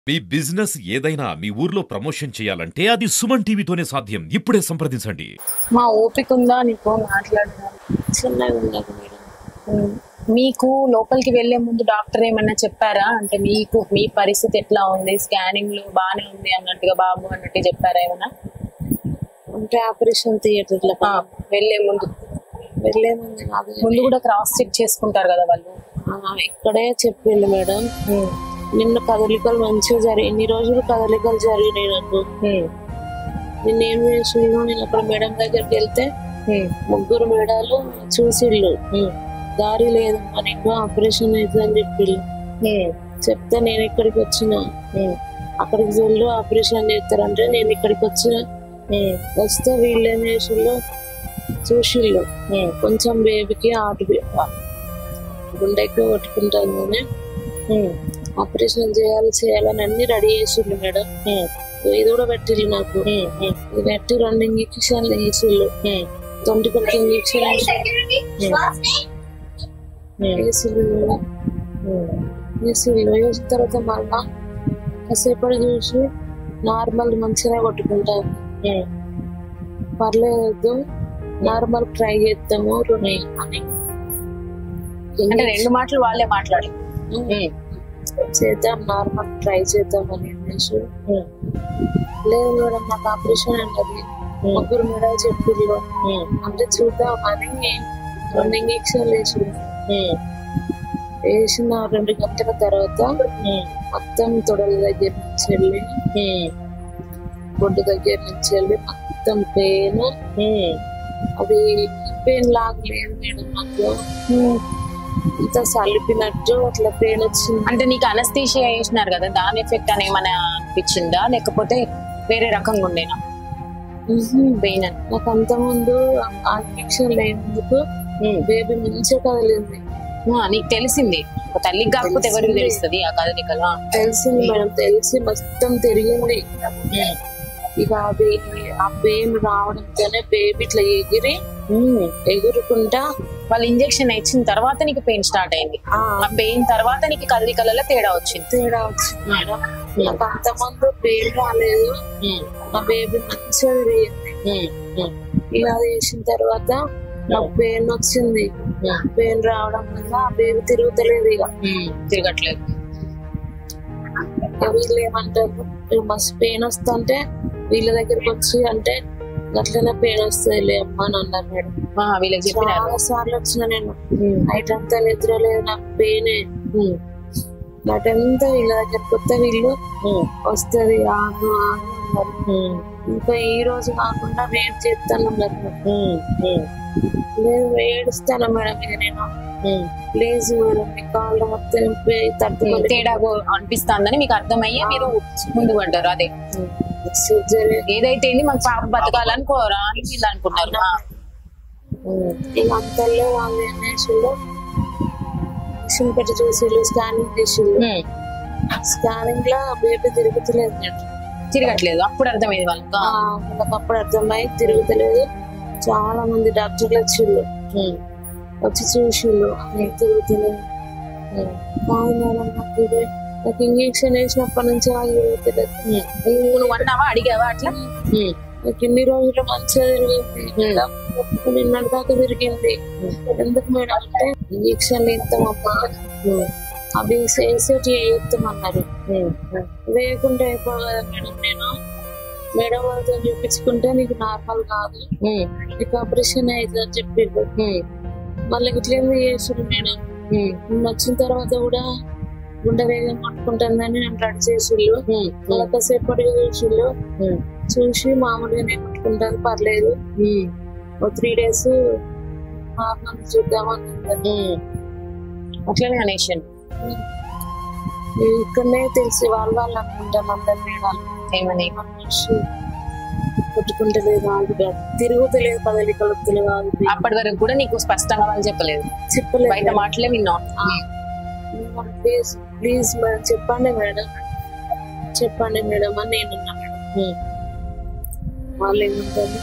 మీ business ఏదైనా మీ ఊర్లో promotion చేయాలంటే అది సుమన్ టీవీతోనే సాధ్యం ఇప్పుడే సంప్రదించండి మా ఓపిక ఉందా నీకు మాట్లాడడం చిన్నగా ఉన్నది మేడం ఉమ్. మీకు లోపలికి వెళ్లే ముందు డాక్టర్ ఏమన్నా చెప్పారా అంటే మీకు మీ పరిస్థితి ఎట్లా ఉంది స్కానింగ్ లో బానే ఉంది అన్నట్టుగా బాబు అన్నట్టు చెప్పారా ఏమన్నా అంటే ఆపరేషన్ థియేటర్లో ఆ, వెళ్లే ముందు వెళ్ళే ముందు కాదు ముందు కూడా క్రాస్ చెక్ చేసుకుంటారు కదా వాళ్ళు ఆ, ఇక్కడే చెప్పిండు మేడం ఉమ్. నిన్న కదలికలు మంచిగా జరిగి ఇన్ని రోజులు కదలికలు జరిగినాయి నాకు ఉమ్. నిన్న ఏం చేసిండు నేను అక్కడ మేడం దగ్గరికి వెళ్తే ఉమ్. ముగ్గురు మేడాలు చూసిళ్ళు ఉమ్. దారి లేదమ్మా నీకు ఆపరేషన్ అవుతుందని చెప్పిండు ఉమ్. చెప్తే నేను ఇక్కడికి వచ్చిన ఉమ్. అక్కడికి వెళ్ళు ఆపరేషన్ చేస్తారంటే నేను ఇక్కడికి వచ్చిన ఉమ్. వస్తే వీళ్ళు ఏం చేసిళ్ళు చూసిళ్ళు ఉమ్. కొంచెం బేబీకి ఆటు గుండెకి కొట్టుకుంటాను కానీ ఉమ్. ఆపరేషన్ చేయాలి చేయాలని అన్ని రెడీ చేసిండు మేడం ఉమ్. ఇది కూడా పెట్టిల్లు నాకు ఉమ్. ఉమ్. ఇది పెట్టి రెండు ఇంజక్షన్లు వేసిళ్ళు ఉమ్. తొంటి కొట్టి ఇంజక్షన్ ఉమ్. వేసిళ్ళు మేడం ఉమ్. వేసిళ్ళు వేసిన తర్వాత మళ్ళా కాసేపటి చూసి నార్మల్ మంచిగా కొట్టుకుంటాం ఉమ్. పర్లేదు నార్మల్ ట్రై చేస్తాము రెండు అని అంటే రెండు మాటలు వాళ్ళే మాట్లాడి చేద్దాం నార్మల్ ట్రై చేద్దాం అని అనేసి లేదు మేడం నాకు ఆపరేషన్ అన్నది ముగ్గురు మేడం చెప్పిర్రు అంటే చూద్దాం అని రెండు ఇంజక్షన్లు వేసి వేసిన రెండు గంటల తర్వాత మొత్తం తొడల దగ్గర నుంచి వెళ్ళి బొడ్డు దగ్గర నుంచి వెళ్ళి మొత్తం పెయిన్ అది పెయిన్ లాగా లేదు మేడం నాకు ఇంత సలిపినట్టు అట్లా పెయిన్ వచ్చింది అంటే నీకు అనస్థీషియా వేసినారు కదా దాని ఎఫెక్ట్ అని ఏమైనా అనిపించిందా లేకపోతే వేరే రకంగా ఉండేనా పెయిన్ అని నాకు అంత ముందు ఆ ఇంజక్షన్ లేనందుకు బేబీ మంచిగా కదిలింది ఆ, నీకు తెలిసింది ఒక తల్లికి కాకపోతే ఎవరికి తెలుస్తుంది ఆ కదలికలు ఆ. తెలిసింది మేడం తెలిసి మొత్తం తిరిగింది ఇక అది ఆ పెయిన్ రావడంతోనే బేబీ ఇట్లా ఎగిరి ఎగురుకుంటా వాళ్ళు ఇంజెక్షన్ ఇచ్చిన తర్వాత నీకు పెయిన్ స్టార్ట్ అయింది ఆ ఆ పెయిన్ తర్వాత నీకు కదలికలలో తేడా వచ్చింది తేడా వచ్చింది మేడం నాకు అంత ముందు పెయిన్ రాలేదు నా బేబీ మంచిగా తిరిగింది ఇక అది వేసిన తర్వాత నాకు పెయిన్ వచ్చింది పెయిన్ రావడం వల్ల ఆ బేబీ తిరుగుతలేదు ఇక తిరగట్లేదు ఇక వీళ్ళు ఏమంటారు ఇక మస్తు పెయిన్ వస్తుంటే వీళ్ళ దగ్గరికి వచ్చి అంటే అట్లనే పెయిన్ వస్తుంది అమ్మా అని అన్నారు మేడం ఆ, వీళ్ళకి చెప్పినారు చాలా సార్లు వచ్చిన నేను నైట్ అంతా నిద్ర లేదు నాకు పెయిన్ నైట్ అంతా వీళ్ళ దగ్గరికి వస్తే వీళ్ళు వస్తుంది ఆగు ఆగు అన్నారు ఇంకా ఈ రోజు కాకుండా రేపు చేస్తాను అన్నారు మేడం. లేదు ఏడుస్తాను మేడం ఇక నేను ప్లీజ్ మేడం మీ కాళ్ళు మొత్తం తట్టుకోలేదు తేడా అనిపిస్తుందని మీకు అర్థమయ్యే మీరు ముందు పడ్డారు అదే సర్జరీ ఏదైతే ఏంది మాకు పాప బతకాలని కోరా అని వీళ్ళు అనుకున్నారు ఆ. ఇక అంతలో వాళ్ళు ఏం చేసిండు మిషన్ పెట్టి చూసిళ్ళు స్కానింగ్ చేసిళ్ళు ఉమ్. స్కానింగ్ లో బేబీ తిరుగుతలేదు మేడం. తిరగట్లేదు అప్పుడు అర్థమైంది వాళ్ళకి ఆ, వాళ్ళకి అప్పుడు అర్థమై తిరుగుతలేదు చాలా మంది డాక్టర్లు వచ్చిళ్ళు వచ్చి చూసిళ్ళు "నీకు తిరుగుతలేదు కాదు మేడం నాకు ఇది నాకు ఇంజక్షన్ వేసినప్పటి నుంచి నాకు తిరుగుతలేదు నువ్వు నువ్వు అన్నావా అడిగావా అట్లా నాకు ఇన్ని రోజులు మంచిగా తిరిగింది నిన్నటి దాకా తిరిగింది ఎందుకు మేడం అంటే ఇంజక్షన్ ఇస్తామమ్మా అవి చేసేటి వేస్తామన్నారు వేయకుండా అయిపోవు కదా మేడం నేను మేడం వాళ్ళతో చూపించుకుంటే నీకు నార్మల్ కాదు నీకు ఆపరేషన్ అవుతుంది అని చెప్పిండు మళ్ళీ ఇట్లా చేసాడు మేడం నిన్న వచ్చిన తర్వాత కూడా గుండె వేగం కొట్టుకుంటుందని నన్ను రెడీ చేసిళ్ళు మళ్ళీ కాసేపటిగా చూసిళ్ళు చూసి మామూలుగానే కొట్టుకుంటాను పర్లేదు ఓ త్రీ డేస్ నార్మల్ చూద్దామని అన్నారు. అట్లనే అనేషన్ ఇక్కడనే తెలిసి వాళ్ళు వాళ్ళు అనుకుంటాం అందరు మేడాలు ఏమని మనిషి కొట్టుకుంటలేదు ఆగి తిరుగుతలేదు కదలికలు తెలియదు ఆగి అప్పటి వరకు కూడా నీకు స్పష్టంగా వాళ్ళు చెప్పలేదు చెప్పలేదు బయట మాటలే విన్నాం ప్లీజ్ ప్లీజ్ మేడం చెప్పండి మేడం చెప్పండి మేడం అని నేను ఉన్నా మేడం వాళ్ళు ఏమంటారు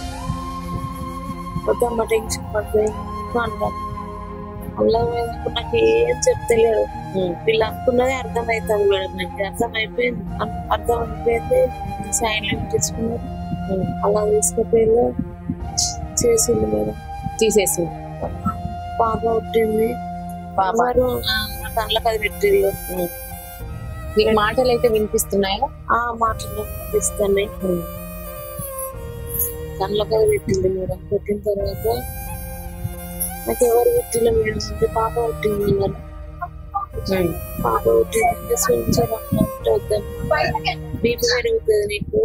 మొత్తం టెన్షన్ పడితే అంటారు అలా నాకు ఏం చెప్తలేడు ఉమ్, వీళ్ళు అనుకున్నది అర్థమవుతుంది మేడం నాకు అర్థమైపోయింది అన్- అర్థమైపోయింది సైలెంట్ తీసుకున్నారు ఉమ్. అలా తీసుకుపోయి చేసింది మేడం తీసేసింది పాప పుట్టింది పాప ఎవరు నా కళ్ళకి అది పెట్టిళ్ళు మీకు మాటలు అయితే వినిపిస్తున్నాయా ఆ మాటలు ఇస్తున్నాయి కళ్ళకి అది పెట్టింది మేడం పెట్టిన తర్వాత నాకు ఎవరు పెట్టిಲ್ಲ మేడం అంటే పాప పుట్టింది అన్నారు ఉమ్. పాప పుట్టిందంటే స్వించర్ అంటే వద్దమ్మా బీపీ పెరుగుతుంది నీకు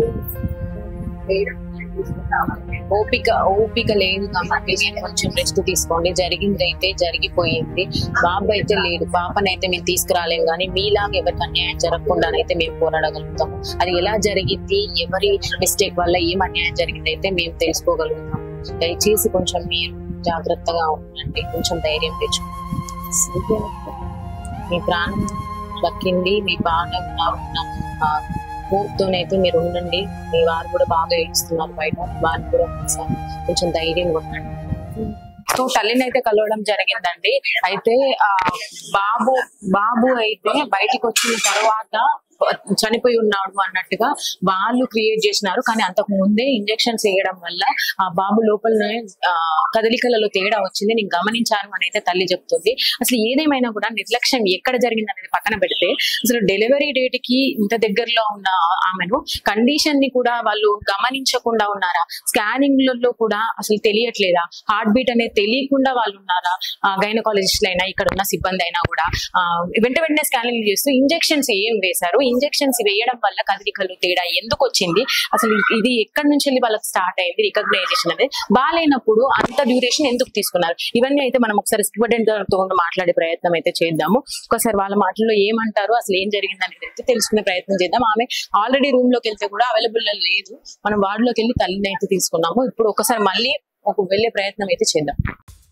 ఓపిక ఓపిక లేదు కాబట్టి మీరు కొంచెం రెస్ట్ తీసుకోండి జరిగింది అయితే జరిగిపోయింది బాబు అయితే లేడు పాపనైతే మేము తీసుకురాలేం కానీ మీలాగా ఎవరికి అన్యాయం జరగకుండానైతే మేము పోరాడగలుగుతాము అది ఎలా జరిగింది ఎవరి మిస్టేక్ వల్ల ఏం అన్యాయం జరిగింది అయితే మేము తెలుసుకోగలుగుతాం దయచేసి కొంచెం మీరు జాగ్రత్తగా ఉండండి కొంచెం ధైర్యం తెచ్చుకోండి మీ ప్రాణం దక్కింది మీ బాగా ఉన్న తోనైతే మీరు ఉండండి మీ వారు కూడా బాగా ఏడుస్తున్నారు బయట వారు కూడా ఒకసారి కొంచెం ధైర్యంగా ఉండండి సో తల్లిని అయితే కలవడం జరిగిందండి అయితే ఆ బాబు బాబు అయితే బయటికి వచ్చిన తర్వాత చనిపోయి ఉన్నాడు అన్నట్టుగా వాళ్ళు క్రియేట్ చేసినారు కానీ అంతకు ముందే ఇంజెక్షన్స్ వేయడం వల్ల ఆ బాబు లోపలనే ఆ, కదలికలలో తేడా వచ్చింది నేను గమనించాను అని అయితే తల్లి చెప్తుంది అసలు ఏదేమైనా కూడా నిర్లక్ష్యం ఎక్కడ జరిగింది అనేది పక్కన పెడితే అసలు డెలివరీ డేట్ కి ఇంత దగ్గరలో ఉన్న ఆమెను కండిషన్ ని కూడా వాళ్ళు గమనించకుండా ఉన్నారా స్కానింగ్ లలో కూడా అసలు తెలియట్లేదా హార్ట్ బీట్ అనేది తెలియకుండా వాళ్ళు ఉన్నారా గైనకాలజిస్టులు అయినా ఇక్కడ ఉన్న సిబ్బంది అయినా కూడా ఆ, వెంట వెంటనే స్కానింగ్ చేస్తూ ఇంజెక్షన్స్ ఏం వేశారు ఇంజెక్షన్స్ వేయడం వల్ల కదలికలు తేడా ఎందుకు వచ్చింది అసలు ఇది ఎక్కడి నుంచి వెళ్ళి వాళ్ళకి స్టార్ట్ అయింది రికగ్నైజేషన్ అనేది బాగాలేనప్పుడు అంత డ్యూరేషన్ ఎందుకు తీసుకున్నారు ఇవన్నీ అయితే మనం ఒకసారి స్టూడెంట్ తో మాట్లాడే ప్రయత్నం అయితే చేద్దాము ఒకసారి వాళ్ళ మాటల్లో ఏమంటారు అసలు ఏం జరిగింది అనేది అయితే తెలుసుకునే ప్రయత్నం చేద్దాం ఆమె ఆల్రెడీ రూమ్ లోకి వెళ్తే కూడా అవైలబుల్ లేదు మనం వార్డులోకి వెళ్ళి తల్లిని అయితే తీసుకున్నాము ఇప్పుడు ఒకసారి మళ్ళీ ఒక వెళ్ళే ప్రయత్నం అయితే చేద్దాం